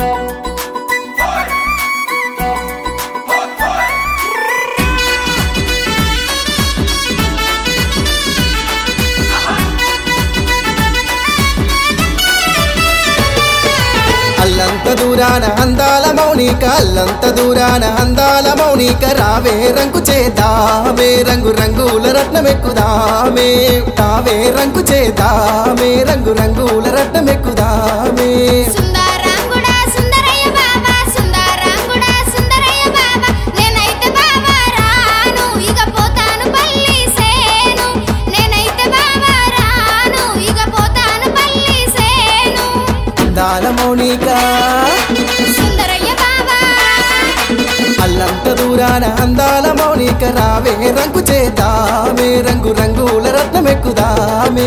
అల్లంత దూరాన అందాల మౌనిక అల్లంత దూరాన అందాల మౌనిక రావే రంగు చేద్దామే రంగు రంగుల రత్నమెక్కుదామే తావే రంగు చేద్దామే రంగు రంగుల రత్నమెక్కుదామే సుందరాంగుడా సుందరయ్య బాబా సుందరాంగుడా సుందరయ్య బాబా నేనైతే బాబా రాను ఇక పోతాను పల్లి సేను నేనైతే బాబా రాను ఇక పోతాను పల్లి సేను అందాల మౌనిక సుందరయ్య బాబా అల్లంత దూరాన అందాల మౌనిక రావే రంగు చేద్దామే రంగు రంగుల రత్నమెక్కుదామే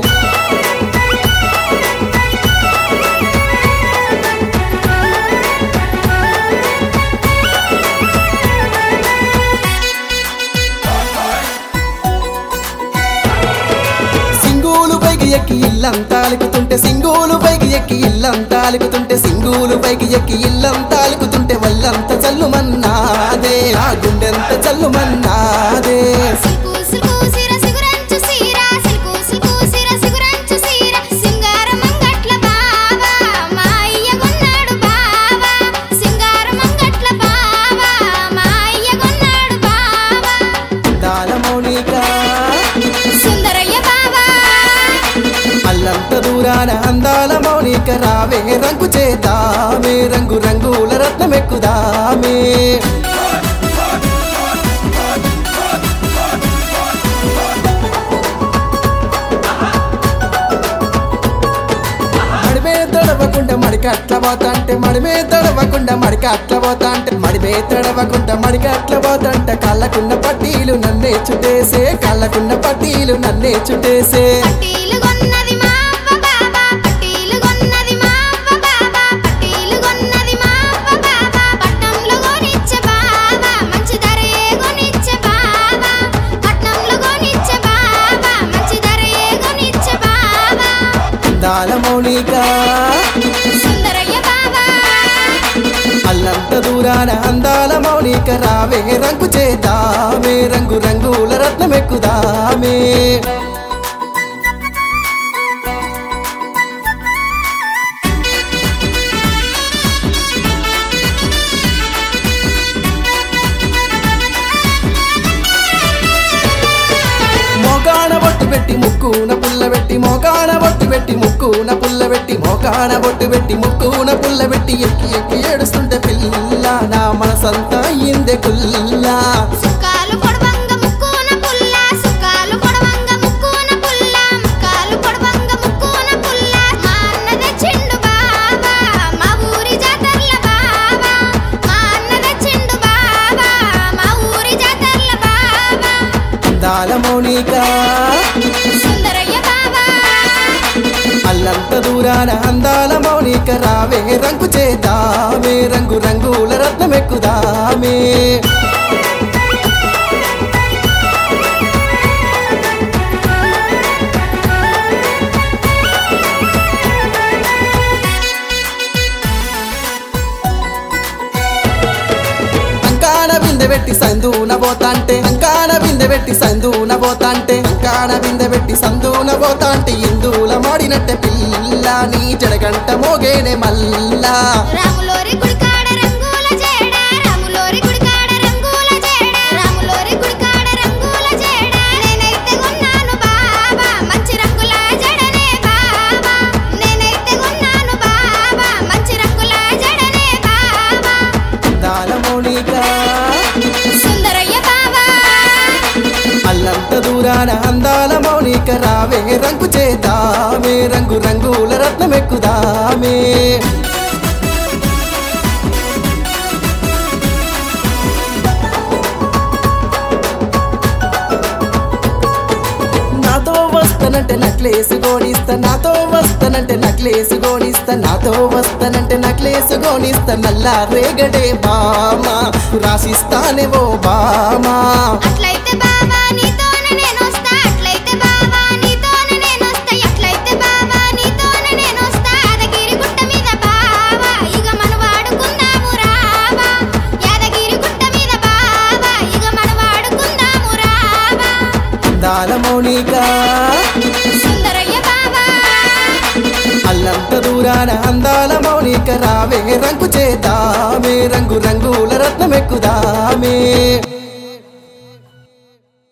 సింగూలు పైకి ఎక్కి ఇల్లంతా అలుకుతుంటే సింగూలు పైకి ఎక్కి ఇల్లంతా అలుకుతుంటే సింగూలు పైకి ఎక్కి ఇల్లంతా అలుకుతుంటే వల్లంత చల్లుమన్నాదే ఆ గుండెంత చల్లుమన్నాదే సిల్కు సిల్కు సిర సిగురంచు సీర సిల్కు సిల్కు సిర సిగురంచు సీర సింగార మంగట్ల బావా మా అయ్య కొన్నాడు బావా సింగార మంగట్ల బావా మా అయ్య కొన్నాడు బావా దాల మౌనిక సుందరయ్య బావా అల్లంత దూరాన అందాల మౌనిక రావే రంగు చేద్దామే రంగు రంగుల రత్నమెక్కుదామే మడిమే తడవకుండా మడికి అట్ల పోతా అంటే మడిమే తడవకుండా మడికి అట్ల పోతా అంటే మడిమే తడవకుండా మడికి అట్ల పోతా అంటే కళ్ళకున్న పట్టీలు నన్నే చుట్టేసే కళ్ళకున్న పట్టీలు నన్నే చుట్టేసే పట్టీలు కొన్నది మా అవ్వ బాబా పట్టీలు కొన్నది మా అవ్వ బాబా పట్టీలు కొన్నది మా అవ్వ బాబా పట్నంలో కొనిచ్చే బాబా మంచి ధరే కొనిచ్చే బాబా పట్నంలో కొనిచ్చే బాబా మంచి ధరే కొనిచ్చే బాబా దాల మౌనిక సుందరయ్య బాబా అల్లంత దూరాన అందాల మౌనిక రావే రంగు చేద్దామే రంగు రంగుల రత్నమెక్కుదామే మోకాణ బొట్టు పెట్టి ముక్కున పుల్ల పెట్టి మోకాణ బొట్టు పెట్టి ముక్కున పుల్ల పెట్టి మోకాణ బొట్టు పెట్టి ముక్కున పుల్ల పెట్టి ఎక్కి ఎక్కి ఏడుస్తుంటే పిల్ల నా మనసంతా అయ్యిందే కుల్లా సుక్కాలు పొడవంగ ముక్కున పుల్ల సుక్కాలు పొడవంగ ముక్కున పుల్ల ముక్కాలు పొడవంగ ముక్కున పుల్ల మా అన్న తెచ్చిండు బాబా మా ఊరి జాతర్ల బాబా మా అన్న తెచ్చిండు బాబా మా ఊరి జాతర్ల బాబా దాల మౌనిక సుందరయ్య బాబా అల్లంత దూరాన అందాల మౌనిక రావే రంగు చేద్దామే రంగు రంగుల రత్నమెక్కుదామే అంకాన బిందె పెట్టి సందూన పోతాంటే అంకాన బిందె పెట్టి సందూన పోతాంటే అంకాన బిందె పెట్టి సందూన పోతాంటే ఇందూల మాడినట్టే పిల్ల నీ జడగంట మోగేనే మల్లా రాములోరి గుడికాడ రంగుల జేడ రాములోరి గుడికాడ రంగుల జేడ రాములోరి గుడికాడ రంగుల జేడ నేనైతే కొన్నాను బాబా మంచి రంగుల జడనే బాబా నేనైతే కొన్నాను బాబా మంచి రంగుల జడనే బాబా దాల మౌనిక సుందరయ్య బాబా అల్లంత దూరాన అందాల మౌనిక రావే రంగు చేద్దామే రంగు రంగుల రత్నమెక్కుదామే నాతో వస్తానంటే నక్లేసు గోణిస్తా నాతో వస్తానంటే నక్లేసు గోణిస్తా నాతో వస్తానంటే నక్లేసు గోణిస్తా నల్లా రేగడే బామా రాసిస్తానే ఓ బామా అట్లయితే బాబా నీతోనే నేనొస్తా అట్లయితే బాబా నీతోనే నేనొస్తా ఎట్లయితే బాబా నీతోనే నేనొస్తా అదగిరి గుట్ట మీద బాబా ఇక మన అందాల మౌనిక సుందరయ్య బాబా అల్లంత దూరాన అందాల మౌనిక రావే రంగు చేద్దామే రంగు రంగుల రత్నమెక్కుదామే